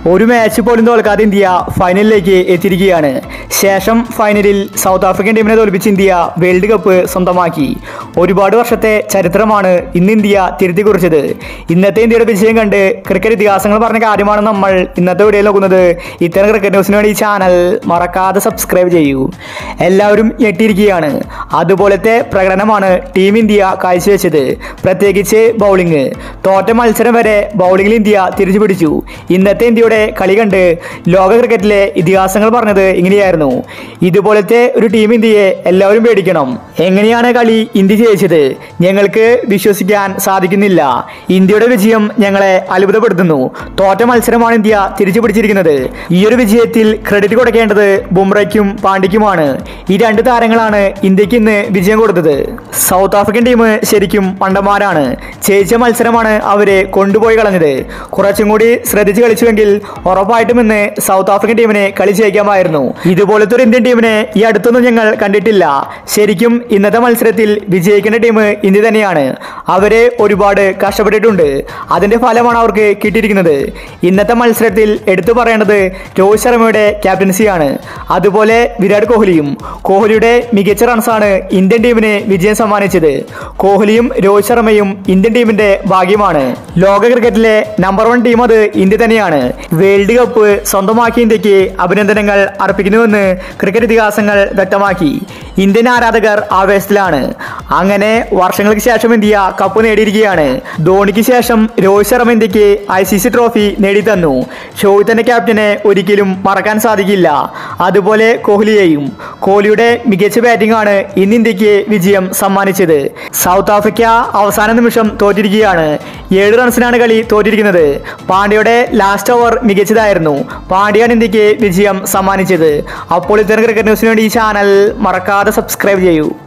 ഒരു മാച്ച് പോലും തോൽക്കാതെ ഇന്ത്യ ഫൈനലിലേക്ക് എത്തിയിരിക്കുകയാണ് ശേഷം ഫൈനലിൽ സൗത്ത് ആഫ്രിക്കൻ ടീമിനെ തോൽപ്പിച്ച് ഇന്ത്യ വേൾഡ് കപ്പ് സ്വന്തമാക്കി ഒരുപാട് വർഷത്തെ ചരിത്രമാണ് ഇന്ന് ഇന്ത്യ തിരുത്തി കുറിച്ചത് ഇന്നത്തെ ഇന്ത്യയുടെ വിജയം കണ്ട് ക്രിക്കറ്റ് ഇതിഹാസങ്ങൾ പറഞ്ഞ കാര്യമാണ് നമ്മൾ ഇന്നത്തെ വീഡിയോയിൽ നോക്കുന്നത് ഇത്തരം ക്രിക്കറ്റ് ന്യൂസിന് വേണ്ടി ഈ ചാനൽ മറക്കാതെ സബ്സ്ക്രൈബ് ചെയ്യൂ എല്ലാവരും ഞെട്ടിയിരിക്കുകയാണ് അതുപോലത്തെ പ്രകടനമാണ് ടീം ഇന്ത്യ കാഴ്ചവെച്ചത് പ്രത്യേകിച്ച് ബൗളിംഗ് തോറ്റ മത്സരം വരെ ബൗളിംഗിൽ ഇന്ത്യ തിരിച്ചു പിടിച്ചു ഇന്നത്തെ ഇന്ത്യയുടെ കളി കണ്ട് ലോക ക്രിക്കറ്റിലെ ഇതിഹാസങ്ങൾ പറഞ്ഞത് ഇങ്ങനെയായിരുന്നു ഇതുപോലത്തെ ഒരു ടീം ഇന്ത്യയെ എല്ലാവരും പേടിക്കണം എങ്ങനെയാണ് കളി ഇന്ത്യ ജയിച്ചത് ഞങ്ങൾക്ക് വിശ്വസിക്കാൻ സാധിക്കുന്നില്ല ഇന്ത്യയുടെ വിജയം ഞങ്ങളെ അത്ഭുതപ്പെടുത്തുന്നു തോറ്റ മത്സരമാണ് ഇന്ത്യ തിരിച്ചു പിടിച്ചിരിക്കുന്നത് ഈ ഒരു വിജയത്തിൽ ക്രെഡിറ്റ് കൊടുക്കേണ്ടത് ബുംറയ്ക്കും പാണ്ഡ്യയ്ക്കുമാണ് ഈ രണ്ട് താരങ്ങളാണ് ഇന്ത്യക്ക് ഇന്ന് വിജയം കൊടുത്തത് സൗത്ത് ആഫ്രിക്കൻ ടീം ശരിക്കും പണ്ടന്മാരാണ് ജയിച്ച മത്സരമാണ് അവരെ കൊണ്ടുപോയി കളഞ്ഞത് കുറച്ചും കൂടി ശ്രദ്ധിച്ച് കളിച്ചുവെങ്കിൽ ഉറപ്പായിട്ടും ഇന്ന് സൗത്ത് ആഫ്രിക്കൻ ടീമിനെ കളി ജയിക്കാമായിരുന്നു ഇതുപോലത്തെ ഒരു ഇന്ത്യൻ ടീമിനെ ഈ അടുത്തൊന്നും ഞങ്ങൾ കണ്ടിട്ടില്ല ശരിക്കും ഇന്നത്തെ മത്സരത്തിൽ വിജയിക്കേണ്ട ടീം ഇന്ത്യ തന്നെയാണ് അവരെ ഒരുപാട് കഷ്ടപ്പെട്ടിട്ടുണ്ട് അതിന്റെ ഫലമാണ് അവർക്ക് കിട്ടിയിരിക്കുന്നത് ഇന്നത്തെ മത്സരത്തിൽ എടുത്തു പറയേണ്ടത് രോഹിത് ശർമ്മയുടെ ക്യാപ്റ്റൻസിയാണ് അതുപോലെ വിരാട് കോഹ്ലിയും കോഹ്ലിയുടെ മികച്ച റൺസാണ് ഇന്ത്യൻ ടീമിന് വിജയം സമ്മാനിച്ചത് കോഹ്ലിയും രോഹിത് ശർമ്മയും ഇന്ത്യൻ ടീമിന്റെ ഭാഗ്യമാണ് ലോക ക്രിക്കറ്റിലെ നമ്പർ വൺ ടീം അത് ഇന്ത്യ തന്നെയാണ് വേൾഡ് കപ്പ് സ്വന്തമാക്കിയ ഇന്ത്യക്ക് അഭിനന്ദനങ്ങൾ അർപ്പിക്കുന്നുവെന്ന് ക്രിക്കറ്റ് ഇതിഹാസങ്ങൾ വ്യക്തമാക്കി ഇന്ത്യൻ ആരാധകർ ആവേശത്തിലാണ് അങ്ങനെ വർഷങ്ങൾക്ക് ശേഷം ഇന്ത്യ കപ്പ് നേടിയിരിക്കുകയാണ് ധോണിക്ക് ശേഷം രോഹിത് ശർമ്മ ഇന്ത്യക്ക് ഐ സി സി ട്രോഫി നേടിത്തന്നു ഷോഹിത്തിന്റെ ക്യാപ്റ്റനെ ഒരിക്കലും മറക്കാൻ സാധിക്കില്ല അതുപോലെ കോഹ്ലിയെയും കോഹ്ലിയുടെ മികച്ച ബാറ്റിംഗ് ആണ് ഇന്ന് ഇന്ത്യക്ക് വിജയം സമ്മാനിച്ചത് സൗത്ത് ആഫ്രിക്ക അവസാന നിമിഷം തോറ്റിരിക്കുകയാണ് ഏഴ് റൺസിനാണ് കളി തോറ്റിരിക്കുന്നത് പാണ്ഡ്യയുടെ ലാസ്റ്റ് ഓവർ മികച്ചതായിരുന്നു പാണ്ഡ്യയാണ് ഇന്ത്യക്ക് വിജയം സമ്മാനിച്ചത് അപ്പോൾ ഇത്തരം ക്രിക്കറ്റ് ന്യൂസിന് വേണ്ടി ഈ ചാനൽ മറക്കാതെ സബ്സ്ക്രൈബ് ചെയ്യൂ